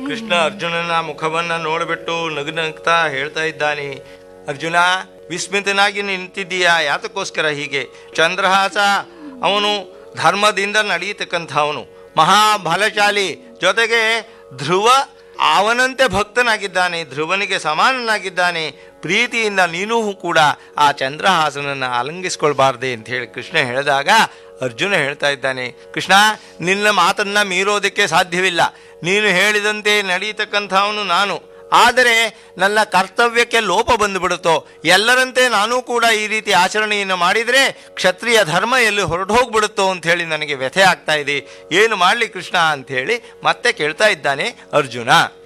ಕೃಷ್ಣ ಅರ್ಜುನನ ಮುಖವನ್ನ ನೋಡ್ಬಿಟ್ಟು ನಗು ನಗ್ತಾ ಹೇಳ್ತಾ ಇದ್ದಾನೆ ಅರ್ಜುನ ವಿಸ್ಮಿತನಾಗಿ ನಿಂತಿದ್ದೀಯಾ ಯಾತಕ್ಕೋಸ್ಕರ ಹೀಗೆ ಚಂದ್ರಹಾಸ ಅವನು ಧರ್ಮದಿಂದ ನಡೆಯತಕ್ಕಂಥವನು ಮಹಾಬಲಶಾಲಿ ಜೊತೆಗೆ ಧ್ರುವ ಅವನಂತೆ ಭಕ್ತನಾಗಿದ್ದಾನೆ ಧ್ರುವನಿಗೆ ಸಮಾನನಾಗಿದ್ದಾನೆ ಪ್ರೀತಿಯಿಂದ ನೀನೂ ಕೂಡ ಆ ಚಂದ್ರಹಾಸನನ್ನು ಅಲಂಗಿಸ್ಕೊಳ್ಬಾರ್ದೆ ಅಂತ ಹೇಳಿ ಕೃಷ್ಣ ಹೇಳಿದಾಗ ಅರ್ಜುನ ಹೇಳ್ತಾ ಇದ್ದಾನೆ ಕೃಷ್ಣ ನಿನ್ನ ಮಾತನ್ನ ಮೀರೋದಕ್ಕೆ ಸಾಧ್ಯವಿಲ್ಲ ನೀನು ಹೇಳಿದಂತೆ ನಡೀತಕ್ಕಂಥವನು ನಾನು ಆದರೆ ನನ್ನ ಕರ್ತವ್ಯಕ್ಕೆ ಲೋಪ ಬಂದುಬಿಡುತ್ತೋ ಎಲ್ಲರಂತೆ ನಾನೂ ಕೂಡ ಈ ರೀತಿ ಆಚರಣೆಯನ್ನು ಮಾಡಿದರೆ ಕ್ಷತ್ರಿಯ ಧರ್ಮ ಎಲ್ಲಿ ಹೊರಟು ಹೋಗ್ಬಿಡುತ್ತೋ ಅಂತ ಹೇಳಿ ನನಗೆ ವ್ಯಥೆ ಆಗ್ತಾ ಇದೆ ಏನು ಮಾಡಲಿ ಕೃಷ್ಣ ಅಂತ ಹೇಳಿ ಮತ್ತೆ ಕೇಳ್ತಾ ಇದ್ದಾನೆ ಅರ್ಜುನ